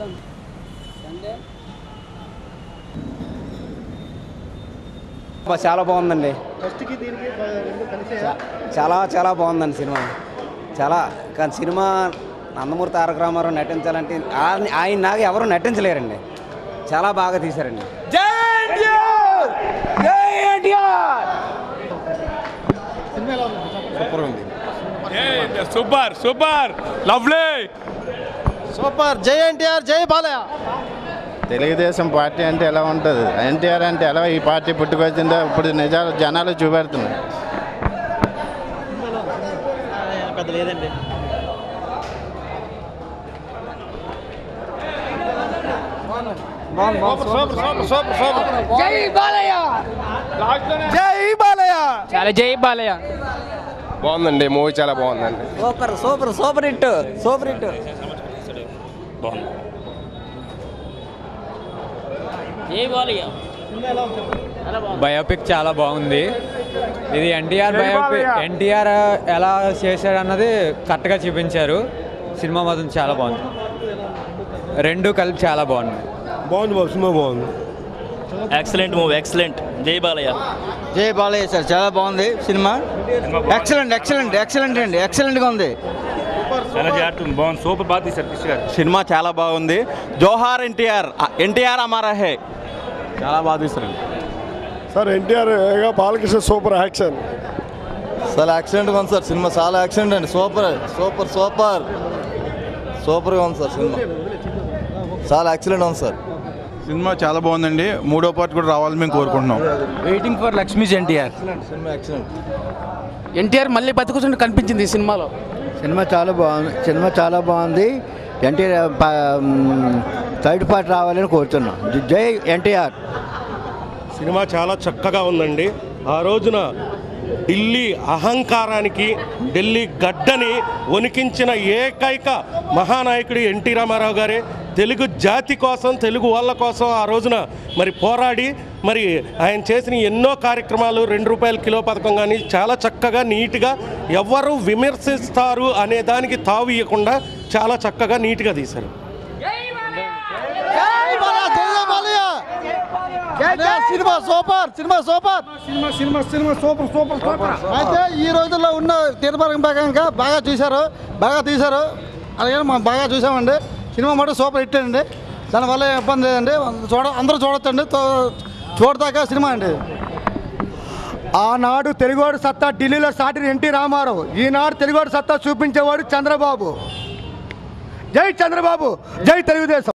బా- చాలా బాగుందండి ఫస్ట్కి దీనికి రెండు కలిసే చాలా చాలా బాగుందండి సినిమా చాలా కానీ సినిమా నందమూరి తారక రామారావు నటించాలంటే ఆయన ఆయన నాకు ఎవరు నటించలేరండి చాలా బాగా తీశారండి సినిమా ఎలా ఉంది సూపర్ ఉంది సూపర్ సూపర్ లవ్లీ సూపర్ జై ఎన్టీఆర్ జై బాలయ్య తెలుగుదేశం పార్టీ అంటే ఎలా ఉంటుంది ఎన్టీఆర్ అంటే ఎలా ఈ పార్టీ పుట్టుకొచ్చిందో ఇప్పుడు నిజాలు జనాలు చూపెడుతున్నారు పెద్ద లేదండి చాలా జై బాలయ్య బాగుందండి మూవీ చాలా బాగుందండి super super super hit super hit జై బాలయ్య బయోపిక్ చాలా బాగుంది ఇది ఎన్టీఆర్ బయోపిక్ ఎన్టీఆర్ ఎలా చేశాడు అన్నది కరెక్ట్గా చూపించారు సినిమా మాత్రం చాలా బాగుంది రెండు కలిపి చాలా బాగుంది బాగుంది బాబు సినిమా బాగుంది ఎక్సలెంట్ మూవీ ఎక్సలెంట్ జై బాలయ్య జై బాలయ్య సార్ చాలా బాగుంది సినిమా ఎక్సలెంట్ ఎక్సలెంట్ ఎక్సలెంట్ అండి ఎక్సలెంట్గా ఉంది చాలా జాగ్రత్త బాగుంది సూపర్ బాగా తీశారు కృష్ణ గారు సినిమా చాలా బాగుంది జోహార్ ఎన్టీఆర్ ఎన్టీఆర్ అమారా హే చాలా బాగా తీస్తారండి sir NTR Balakrishna super action చాలా యాక్సిడెంట్గా ఉంది సార్ సినిమా చాలా యాక్సిడెంట్ అండి సూపర్ సూపర్ సూపర్ సూపర్గా ఉంది సార్ సినిమా చాలా యాక్సిడెంట్ ఉంది సార్ సినిమా చాలా బాగుందండి మూడో పార్ట్ కూడా రావాలని మేము కోరుకుంటున్నాం waiting for Lakshmi's NTR cinema accident NTR మళ్ళీ బతుకుతుంటే కనిపించింది ఈ సినిమాలో సినిమా చాలా బాగుంది సినిమా చాలా బాగుంది ఎన్టీఆర్ థర్డ్ పార్ట్ రావాలని కోరుతున్నాం జై ఎన్టీఆర్ సినిమా చాలా చక్కగా ఉందండి ఆ రోజున ఢిల్లీ అహంకారానికి ఢిల్లీ గడ్డని వణికించిన ఏకైక మహానాయకుడు ఎన్టీ రామారావు గారే తెలుగు జాతి కోసం తెలుగు వాళ్ళ కోసం ఆ రోజున మరి పోరాడి మరి ఆయన చేసిన ఎన్నో కార్యక్రమాలు రెండు రూపాయల కిలో పథకం కానీ చాలా చక్కగా నీట్గా ఎవరు విమర్శిస్తారు అనే దానికి తావు ఇవ్వకుండా చాలా చక్కగా నీట్గా తీశారు cinema super cinema super cinema cinema cinema super super super అయితే ఈ రోజుల్లో ఉన్న తీర్మానం ప్రకారంగా బాగా చూశారు బాగా తీశారు అలాగే మనం బాగా చూసామండి సినిమా మటు సూపర్ హిట్ అండి దానివల్ల ఏం ఇబ్బంది లేదండి చూడ అందరూ చూడొచ్చండి తో- చూడదాకా సినిమా అండి ఆనాడు తెలుగువాడు సత్తా ఢిల్లీలో సాటిన ఎన్టీ రామారావు ఈనాడు తెలుగువాడు సత్తా చూపించేవాడు చంద్రబాబు జై చంద్రబాబు జై తెలుగుదేశం